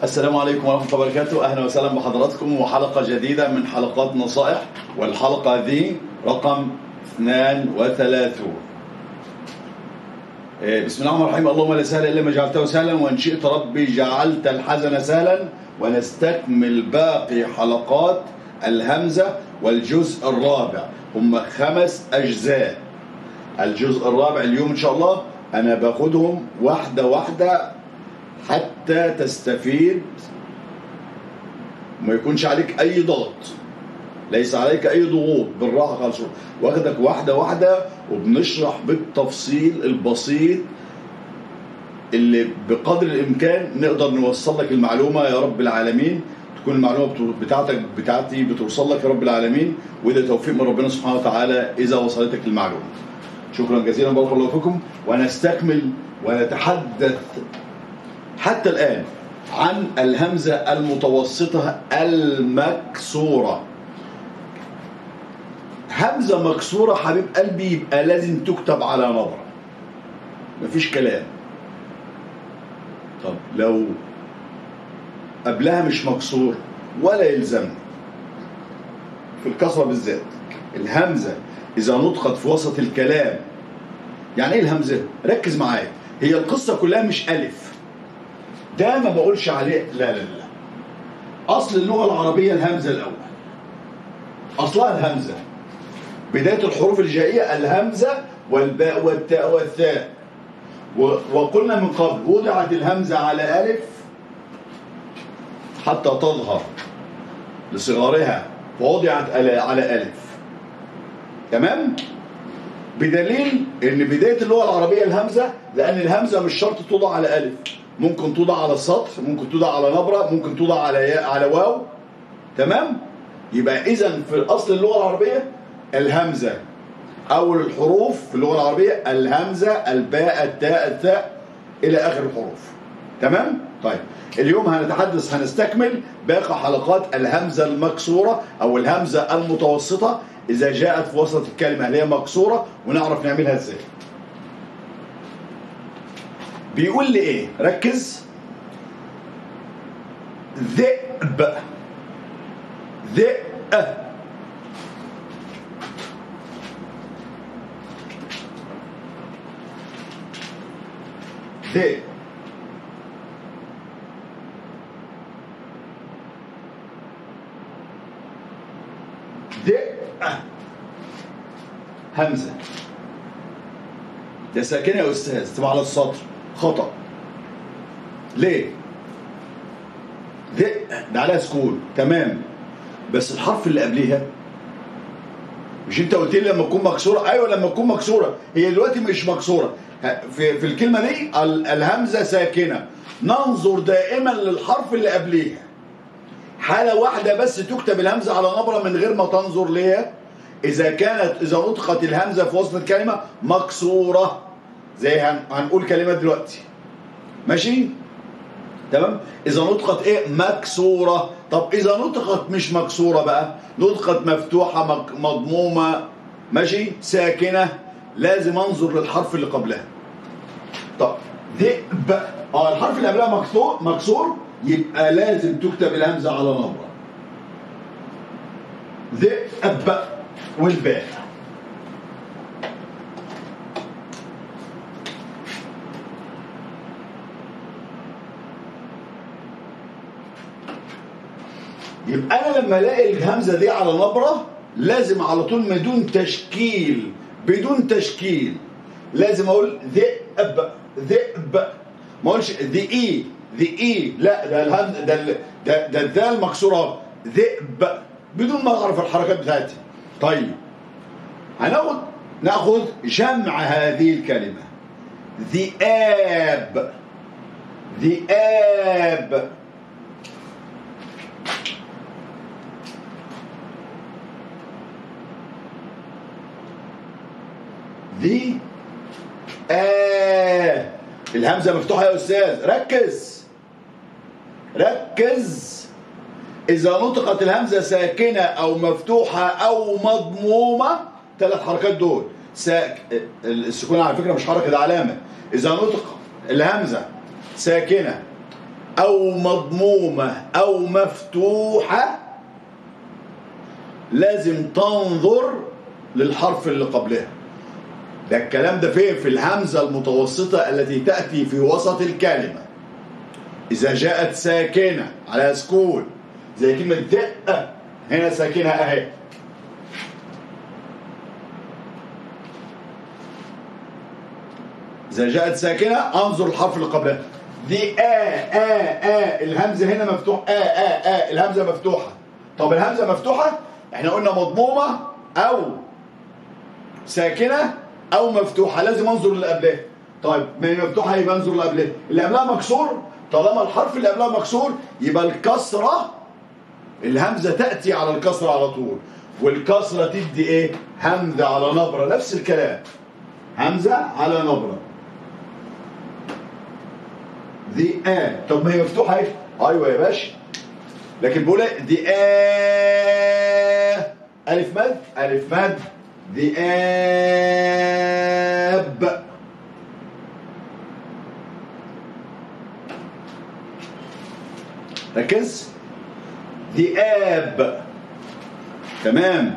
السلام عليكم ورحمة الله وبركاته أهلا وسهلا بحضراتكم وحلقة جديدة من حلقات نصائح والحلقة دي رقم 32 إيه، بسم الله الرحمن الرحيم اللهم لا سهل إلا ما جعلته سهلا وإن شئت ربي جعلت الحزن سهلا ونستكمل باقي حلقات الهمزة والجزء الرابع هم خمس أجزاء الجزء الرابع اليوم إن شاء الله أنا باخدهم واحدة واحدة حتى تستفيد ما يكونش عليك اي ضغط ليس عليك اي ضغوط بالراحه خالص واخدك واحده واحده وبنشرح بالتفصيل البسيط اللي بقدر الامكان نقدر نوصل لك المعلومه يا رب العالمين تكون المعلومه بتاعتك بتاعتي بتوصل لك يا رب العالمين وده توفيق من ربنا سبحانه وتعالى اذا وصلتك المعلومه شكرا جزيلا بارك الله فيكم ونستكمل ونتحدث حتى الآن عن الهمزة المتوسطة المكسورة همزة مكسورة حبيب قلبي يبقى لازم تكتب على نظرة مفيش كلام طب لو قبلها مش مكسور ولا يلزمني في الكسرة بالذات الهمزة إذا نطقت في وسط الكلام يعني إيه الهمزة؟ ركز معايا هي القصة كلها مش ألف ده ما بقولش عليه لا لا لا اصل اللغه العربيه الهمزه الاول اصلها الهمزه بدايه الحروف الجائيه الهمزه والباء والتاء والثاء وقلنا من قبل وضعت الهمزه على الف حتى تظهر لصغارها ووضعت على الف تمام بدليل ان بدايه اللغه العربيه الهمزه لان الهمزه مش شرط توضع على الف ممكن توضع على السطر ممكن توضع على نبرة ممكن توضع على ياء على واو تمام يبقى اذا في اصل اللغة العربية الهمزة اول الحروف في اللغة العربية الهمزة الباء التاء الثاء الى اخر الحروف تمام طيب اليوم هنتحدث هنستكمل باقي حلقات الهمزة المكسورة او الهمزة المتوسطة اذا جاءت في وسط الكلمة اللي هي مكسورة ونعرف نعملها ازاي بيقول لي ايه ركز ذئب ذئ ذئ ذئ همزة ده ساكنة يا أستاذ تبقى على السطر خطأ ليه ذئ ده عليها سكون تمام بس الحرف اللي قبليها مش انت قلت لي لما تكون مكسوره ايوه لما تكون مكسوره هي دلوقتي مش مكسوره في في الكلمه دي الهمزه ساكنه ننظر دائما للحرف اللي قبليها حاله واحده بس تكتب الهمزه على نبره من غير ما تنظر ليها اذا كانت اذا نطقت الهمزه في وسط الكلمه مكسوره زي هنقول كلمات دلوقتي ماشي تمام اذا نطقت ايه مكسوره طب اذا نطقت مش مكسوره بقى نطقت مفتوحه مضمومه ماشي ساكنه لازم انظر للحرف اللي قبلها طب ذئب اه الحرف اللي قبلها مكسور مكسور يبقى لازم تكتب الهمزه على نبره ذئب والباء يبقى انا لما الاقي الهمزه دي على نبره لازم على طول بدون تشكيل بدون تشكيل لازم اقول ذئب ذئب ما اقولش ذي اي ذي اي لا ده الهمزه ده ده ده الذال مكسوره ذئب بدون ما اعرف الحركات بتاعتي طيب هناخد ناخذ جمع هذه الكلمه ذئاب ذئاب ذي آه الهمزة مفتوحة يا أستاذ ركز ركز إذا نطقت الهمزة ساكنة أو مفتوحة أو مضمومة ثلاث حركات دول ساك... السكون على فكرة مش حركة ده علامة إذا نطق الهمزة ساكنة أو مضمومة أو مفتوحة لازم تنظر للحرف اللي قبلها ده الكلام ده فين في الهمزة المتوسطة التي تأتي في وسط الكلمة إذا جاءت ساكنة على سكون زي كلمة دقة هنا ساكنة أهي إذا جاءت ساكنة أنظر الحرف اللي قبلها دي آ آ آ الهمزة هنا مفتوح آ آ آ الهمزة مفتوحة طب الهمزة مفتوحة احنا قلنا مضمومة أو ساكنة أو مفتوحة لازم أنظر اللي قبلها طيب ما هي مفتوحة يبقى أنظر اللي قبلها اللي قبلها مكسور طالما الحرف اللي قبلها مكسور يبقى الكسرة الهمزة تأتي على الكسرة على طول والكسرة تدي إيه همزة على نبرة نفس الكلام همزة على نبرة دي آ طب ما هي مفتوحة ايه ايوه يا باشا لكن بقول ايه دي آ ألف مد ألف مد دي آب ركز ذئاب تمام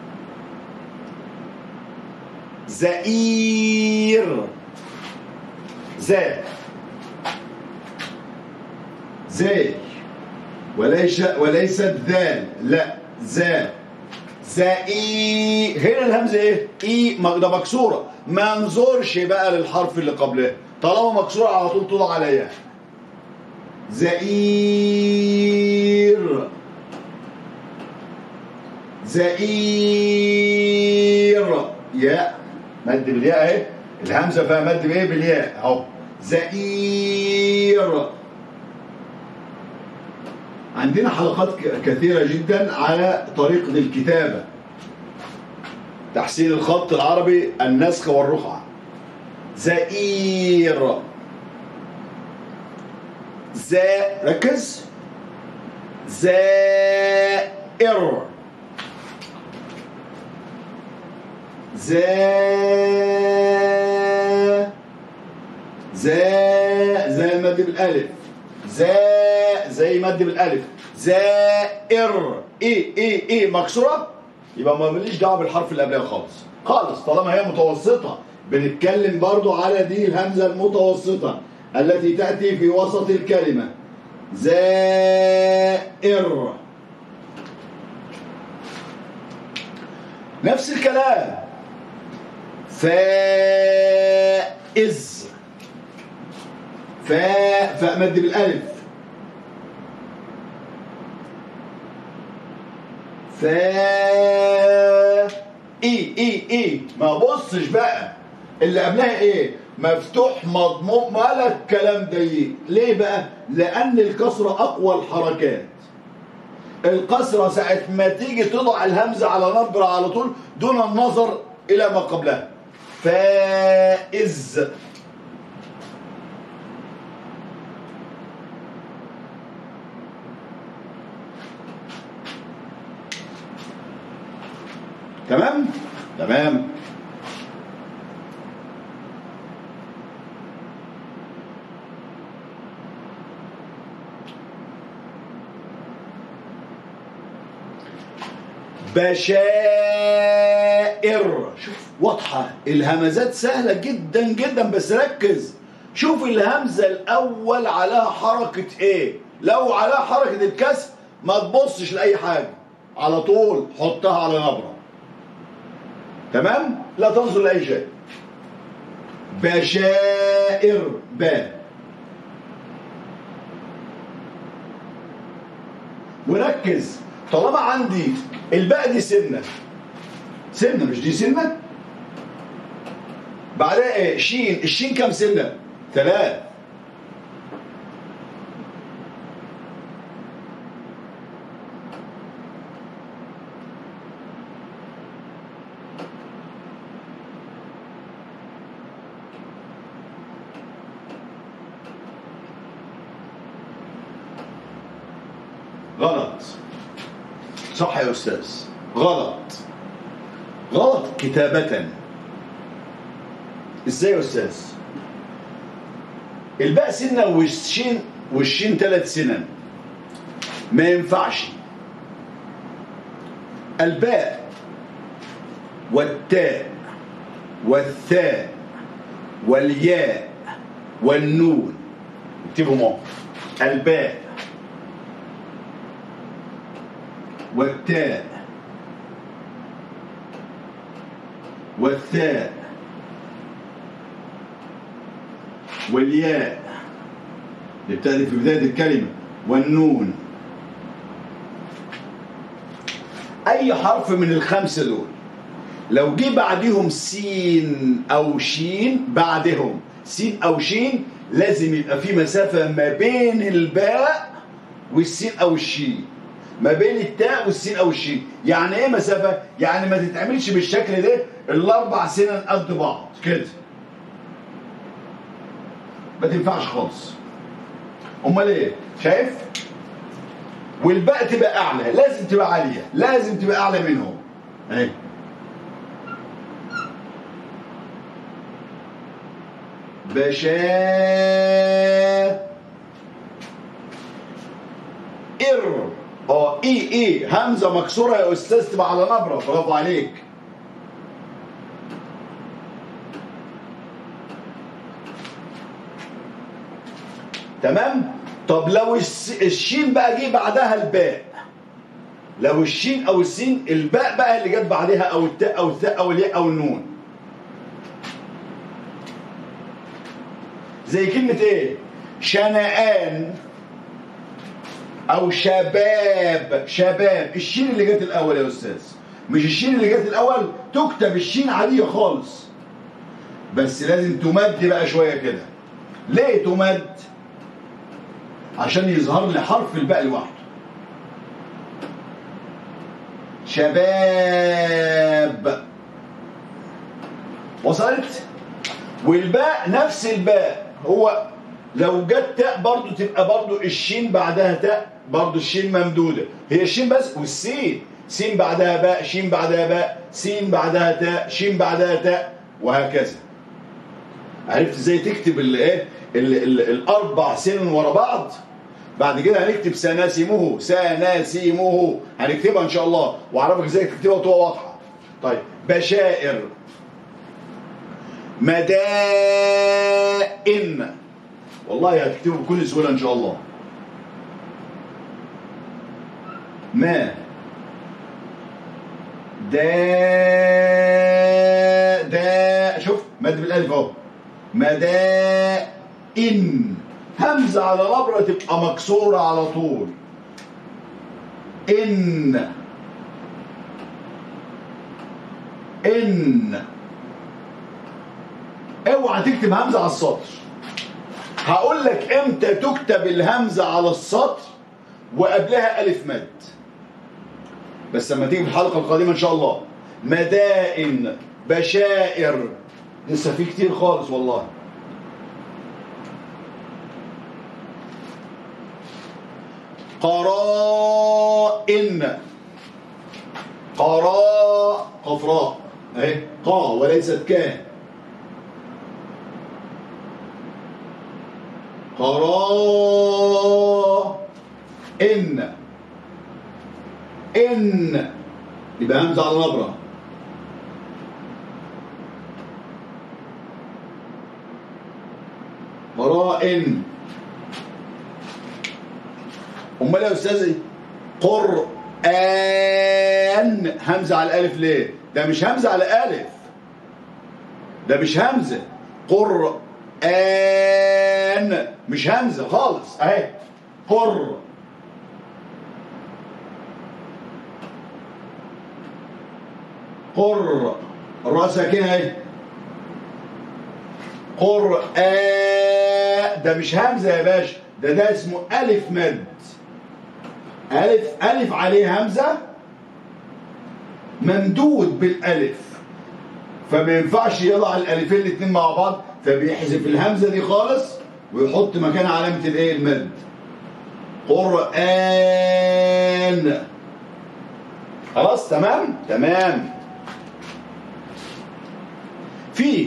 زئير زي زي وليس وليست ذال لا ذا زئي هنا الهمزه ايه اي م- ده مكسوره ما انظرش بقى للحرف اللي قبلها طالما مكسوره على طول طول عليها زئير زئير ياء مد بالياء اهي الهمزه فيها مد بايه بالياء اهو زئير عندنا حلقات ك- كثيره جدا على طريقه الكتابه تحسين الخط العربي النسخ والرقعه زئير زا ركز زائر زا زا زي المد بالالف زا زي مد بالالف زائر ايه ايه ايه مكسوره يبقى ما ماليش دعوه بالحرف اللي قبلها خالص خالص طالما هي متوسطه بنتكلم برضو على دي الهمزه المتوسطه التي تاتي في وسط الكلمه زائر نفس الكلام فائز فاء فاء مد بالالف فا اي اي اي ما بصش بقى اللي قبلها ايه مفتوح مضموم ولا الكلام ده إيه؟ ليه بقى لان الكسره اقوى الحركات الكسره ساعه ما تيجي تضع الهمزه على نبره على طول دون النظر الى ما قبلها فائز تمام تمام بشائر شوف واضحة الهمزات سهلة جدا جدا بس ركز شوف الهمزة الأول على حركة إيه لو على حركة الكسر ما تبصش لأي حاجة على طول حطها على نبرة تمام لا تنظر لأي شيء بشائر با وركز طالما عندي الباء دي سنة سنة مش دي سنة بعدها ايه شين الشين كام سنة ثلاث غلط صح يا أستاذ غلط غلط كتابة ازاي يا أستاذ الباء سنة والشين والشين ثلاث سنن ما ينفعش الباء والتاء والثاء والياء والنون اكتبهم اهو الباء والتاء والثاء والياء اللي بتأتي في بداية الكلمة والنون أي حرف من الخمسة دول لو جه بعدهم سين أو شين بعدهم سين أو شين لازم يبقى في مسافة ما بين الباء والسين أو الشين ما بين التاء والسين أو الشين يعني إيه مسافة؟ يعني ما تتعملش بالشكل ده الأربع سنن قد بعض كده ما تنفعش خالص امال ايه شايف والباء تبقى اعلى لازم تبقى عاليه لازم تبقى اعلى منهم اهي بشا ار اه اي اي همزه مكسوره يا استاذ تبقى على نبره برافو عليك تمام طب لو الس- الشين بقى جه بعدها الباء لو الشين او السين الباء بقى اللي جت بعدها او التاء او الثاء او الياء او النون زي كلمة ايه شنآن او شباب شباب الشين اللي جت الاول يا استاذ مش الشين اللي جت الاول تكتب الشين عادية خالص بس لازم تمد بقى شوية كده ليه تمد عشان يظهر لي حرف الباء لوحده شباب وصلت والباء نفس الباء هو لو جت تاء برضو تبقى برضو الشين بعدها تاء برضو الشين ممدودة هي الشين بس والسين سين بعدها باء شين بعدها باء سين بعدها تاء شين بعدها تاء وهكذا عرفت ازاي تكتب الايه ال- ال- الاربع سنين ورا بعض بعد كده هنكتب سناسمه سناسمه هنكتبها ان شاء الله واعرفك ازاي تكتبها وتبقى واضحه طيب بشائر مدائن والله هتكتبه بكل سهوله ان شاء الله ما دا دا شوف مد بالالف اهو مدائن همزه على نبره تبقى مكسوره على طول ان ان اوعى تكتب همزه على السطر هقول لك امتى تكتب الهمزه على السطر وقبلها الف مد بس لما تيجي في الحلقه القادمه ان شاء الله مدائن بشائر لسه في كتير خالص والله قرائن قراء قفراء اهي قا وليست كا قراء إن إن يبقى همزة على نبرة قرائن امال يا استاذي قرآن همزة على الألف ليه؟ ده مش همزة على ألف ده مش همزة قرآن مش همزة خالص أهي قر قر الراء ساكنة أهي قرآن ده مش همزة يا باشا ده ده اسمه ألف مد ألف ألف عليه همزة ممدود بالألف فما ينفعش يضع الألفين الاتنين مع بعض فبيحذف الهمزة دي خالص ويحط مكان علامة الايه المد قرآن خلاص تمام تمام في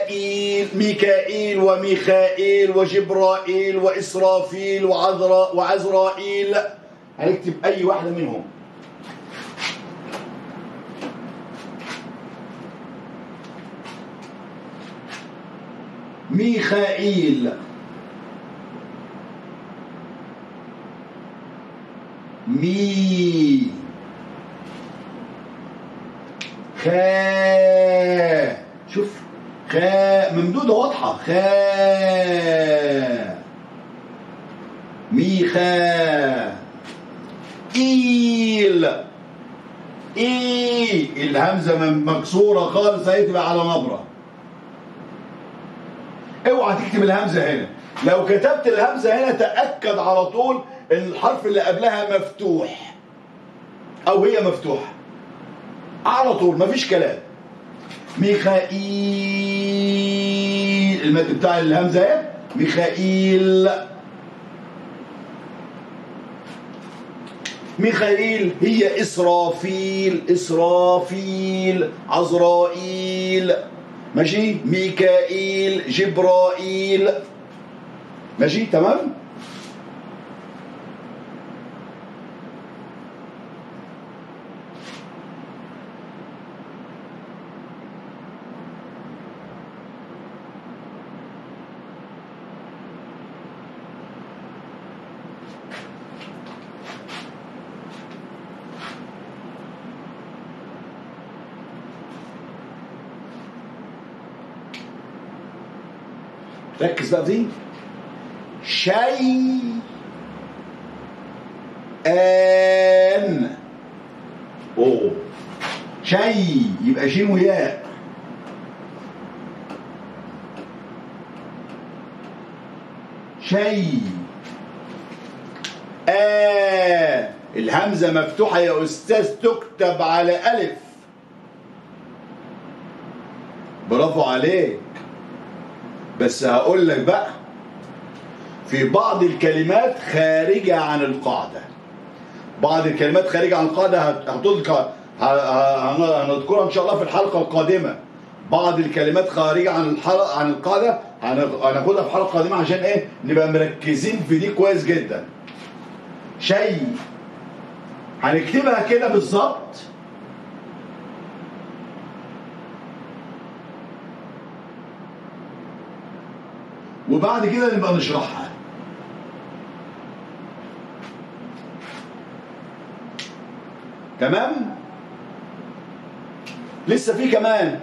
ميكائيل ميكائيل وميخائيل وجبرائيل وإسرافيل وعذرا وعزرائيل هنكتب أي واحدة منهم ميخائيل مي خا شوف خا ممدودة واضحة خا ميخا إيل إي الهمزة من- مكسورة خالص هي تبقى على نبرة اوعى تكتب الهمزة هنا لو كتبت الهمزة هنا تأكد على طول ان الحرف اللي قبلها مفتوح او هي مفتوحة على طول مفيش كلام ميخائيل المد بتاع الهمزة اهي ميخائيل ميخائيل هي إسرافيل إسرافيل عزرائيل ماشي ميكائيل جبرائيل ماشي تمام ركز بقى في دي شيء ان اوه شيء يبقى شين وياء شيء آه الهمزة مفتوحة يا أستاذ تكتب على ألف برافو عليك بس هقول لك بقى في بعض الكلمات خارجة عن القاعدة بعض الكلمات خارجة عن القاعدة هت- هتذكر ه- ه- هن- هنذكرها إن شاء الله في الحلقة القادمة بعض الكلمات خارجة عن الحلقة عن القاعدة هن- هناخدها في الحلقة القادمة عشان إيه نبقى مركزين في دي كويس جدا شيء هنكتبها كده بالظبط وبعد كده نبقى نشرحها تمام لسه في كمان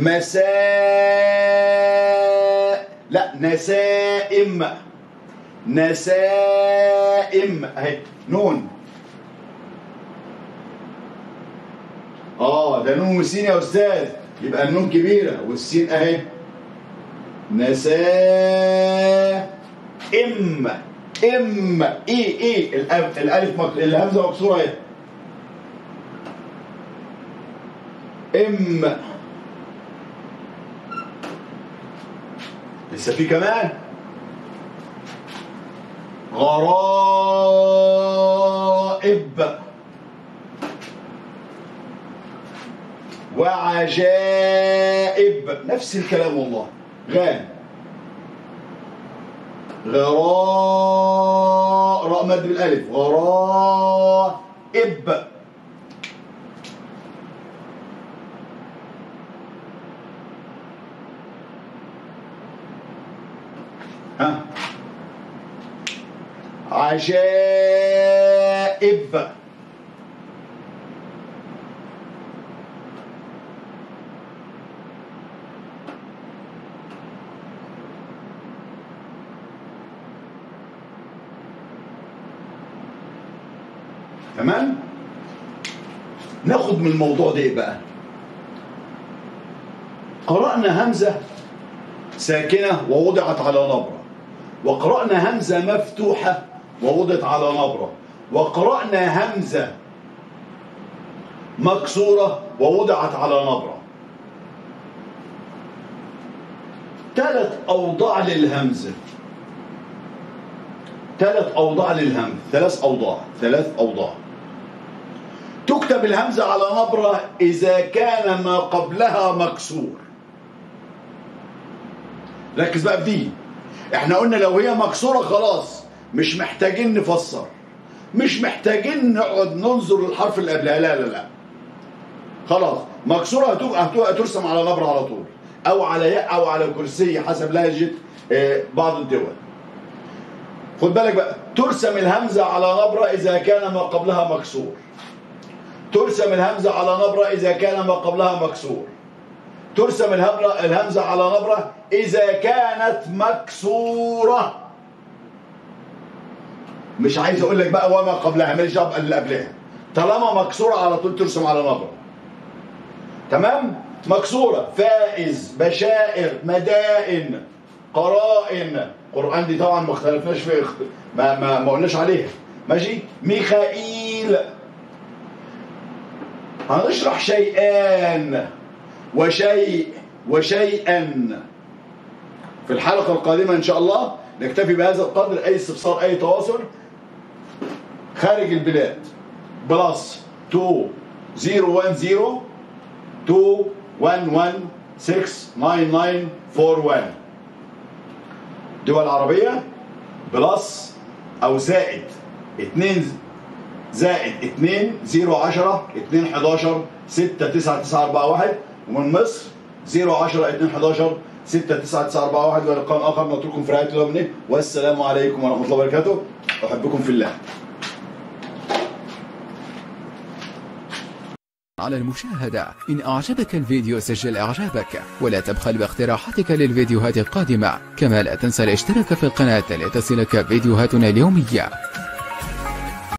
مساء لا نسائم نسائم اهي نون اه ده نون والسين يا استاذ يبقى النون كبيره والسين اهي نساء ام ام اي اي الألف, الالف مك... الهمزه مكسوره اهي ام لسه في كمان غرائب وعجائب نفس الكلام والله غان غراء راء مد بالالف غرائب ها عجائب تمام ناخد من الموضوع ده ايه بقى قرأنا همزة ساكنة ووضعت على نبرة وقرأنا همزة مفتوحة ووضعت على نبرة وقرأنا همزة مكسورة ووضعت على نبرة ثلاث أوضاع للهمزة ثلاث أوضاع للهمزة ثلاث أوضاع ثلاث أوضاع تكتب الهمزة على نبرة إذا كان ما قبلها مكسور ركز بقى في دي احنا قلنا لو هي مكسورة خلاص مش محتاجين نفسر مش محتاجين نقعد ننظر للحرف اللي قبلها لا لا لا خلاص مكسورة هتبقى هتبقى ترسم على نبرة على طول او على ياء او على كرسي حسب لهجة آه، بعض الدول خد بالك بقى ترسم الهمزة على نبرة إذا كان ما قبلها مكسور ترسم الهمزة على نبرة إذا كان ما قبلها مكسور ترسم الهمرة الهمزة على نبرة إذا كانت مكسورة مش عايز أقول لك بقى وما قبلها ماليش دعوه اللي قبلها طالما مكسورة على طول ترسم على نبرة تمام مكسورة فائز بشائر مدائن قرائن قرآن دي طبعا ما اختلفناش في ما ما ما قلناش عليها ماشي ميخائيل هنشرح شيئان وشيء وشيئا في الحلقة القادمة إن شاء الله نكتفي بهذا القدر أي استفسار أي تواصل خارج البلاد بلس 2 010 2 11 6 99 41 دول عربية بلس أو زائد 2 زائد 2 0 10 2 11 6 9 9 4 1 ومن مصر 0 10 2 11 6 9 9 4 1 ولقاء آخر نترككم في رعاية الله ومنه والسلام عليكم ورحمة الله وبركاته أحبكم في الله على المشاهدة إن أعجبك الفيديو سجل إعجابك ولا تبخل باقتراحاتك للفيديوهات القادمة كما لا تنسى الاشتراك في القناة لتصلك فيديوهاتنا اليومية